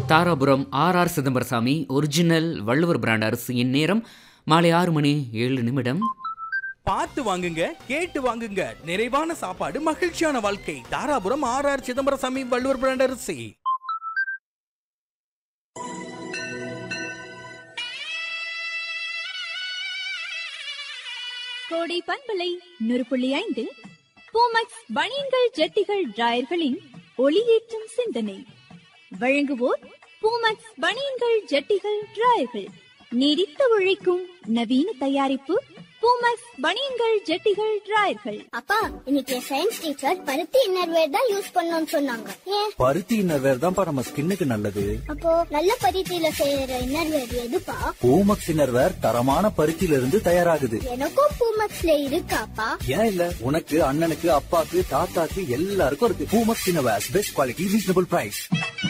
Dharapuram R R Chidambarasamy original Valluvar brand அரிசியின் நேரம் மாலை ஆறு மணி ஏழு நிமிடம் பார்த்து வாங்குங்க கேட்டு வாங்குங்க நிறைவான சாப்பாடு மகிழ்ச்சியான வாழ்க்கை Dharapuram R R Chidambarasamy Valluvar brand அரிசி கோடை பண்பலை நூறு புள்ளி ஐந்து பூமக்ஸ் பனியன்கள் ஜட்டிகள் டிராயர்களின் ஒளியேற்றும் சிந்தனை வழங்குவோர் பூமக்ஸ் பனியன்கள் ஜட்டிகள் டிராயர்கள் நீடித்து உழைக்கும் நவீன தயாரிப்பு பூமக்ஸ் பனியன்கள் ஜட்டிகள் டிராயர்கள் அப்பா இன்னைக்கு சயின்ஸ் டீச்சர் பருத்தி இன்னர்வேர் தான் யூஸ் பண்ணணும்னு சொன்னாங்க ஏன் பருத்தி இன்னர்வேர் தான்ப்பா நம்ம ஸ்கின்னுக்கு நல்லது அப்போ நல்ல பருத்தியில செய்யற இன்னர்வேர் எதுப்பா பூமக்ஸ் இன்னர்வேர் தரமான பருத்தியில இருந்து தயாராகுது எனக்கும் பூமக்ஸ்ல இருக்காப்பா ஏன் இல்ல உனக்கு அண்ணனுக்கு அப்பாக்கு தாத்தாக்கு எல்லாருக்கும் இருக்கு Poomex innerwear best quality reasonable price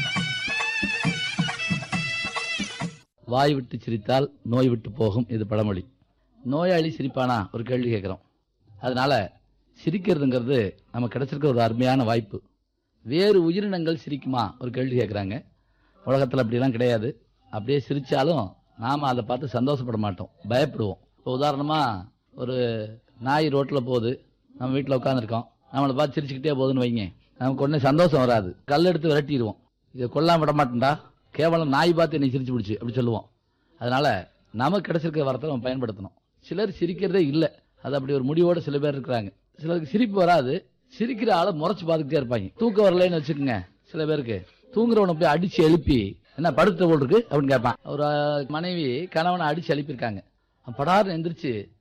வாய் விட்டு சிரித்தால் நோய் விட்டு போகும் இது பழமொழி நோயாளி சிரிப்பானா ஒரு கேள்வி கேட்குறோம் அதனால சிரிக்கிறதுங்கிறது நமக்கு கிடைச்சிருக்க ஒரு அருமையான வாய்ப்பு வேறு உயிரினங்கள் சிரிக்குமா ஒரு கேள்வி கேட்குறாங்க உலகத்தில் அப்படிலாம் கிடையாது அப்படியே சிரித்தாலும் நாம் அதை பார்த்து சந்தோஷப்பட மாட்டோம் பயப்படுவோம் இப்போ உதாரணமாக ஒரு நாய் ரோட்டில் போகுது நம்ம வீட்டில் உட்காந்துருக்கோம் நம்மளை பார்த்து சிரிச்சுக்கிட்டே போகுதுன்னு வைங்க நமக்கு உடனே சந்தோஷம் வராது கல் எடுத்து விரட்டிடுவோம் இதை கொல்லாம விட மாட்டேன்டா கேவலம் நாய் பார்த்து என்னை சிரிச்சு பிடிச்சி அப்படி சொல்லுவோம் அதனால நமக்கு கிடைச்சிருக்க வரத்தை நம்ம பயன்படுத்தணும் சிலர் சிரிக்கிறதே இல்லை அது அப்படி ஒரு முடிவோட சில பேர் இருக்கிறாங்க சிலருக்கு சிரிப்பு வராது சிரிக்கிற ஆளை முறைச்சு பார்த்துக்கிட்டே இருப்பாங்க தூக்கம் வரலைன்னு வச்சுக்கோங்க சில பேருக்கு தூங்குறவனை போய் அடிச்சு எழுப்பி என்ன படுத்த போல் இருக்கு அப்படின்னு கேட்பான் ஒரு அஹ், மனைவி கணவனை அடிச்சு எழுப்பியிருக்காங்க அவன் படார்னு எந்திரிச்சு